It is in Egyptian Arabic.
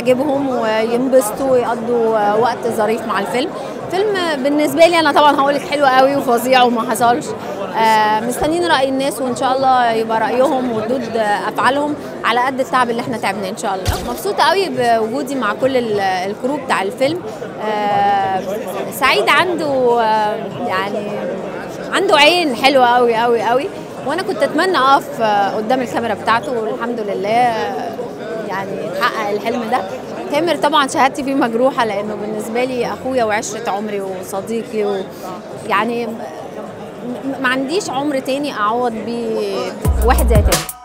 يعجبهم وينبسطوا ويقضوا وقت ظريف مع الفيلم فيلم بالنسبه لي انا طبعا هقول لك حلو قوي وفظيع وما حصلش آه، مستنيين راي الناس وان شاء الله يبقى رايهم وردود افعالهم على قد التعب اللي احنا تعبناه ان شاء الله مبسوطه قوي بوجودي مع كل ال- الكرو بتاع الفيلم آه، سعيد عنده آه، يعني عنده عين حلوه قوي قوي قوي وانا كنت اتمنى اقف آه، قدام الكاميرا بتاعته والحمد لله آه، يعني اتحقق الحلم ده تامر طبعا شهادتي فيه مجروحه لانه بالنسبه لي اخويا وعشره عمري وصديقي و يعني م- ما عنديش عمر تاني اعوض بيه واحد زي تامر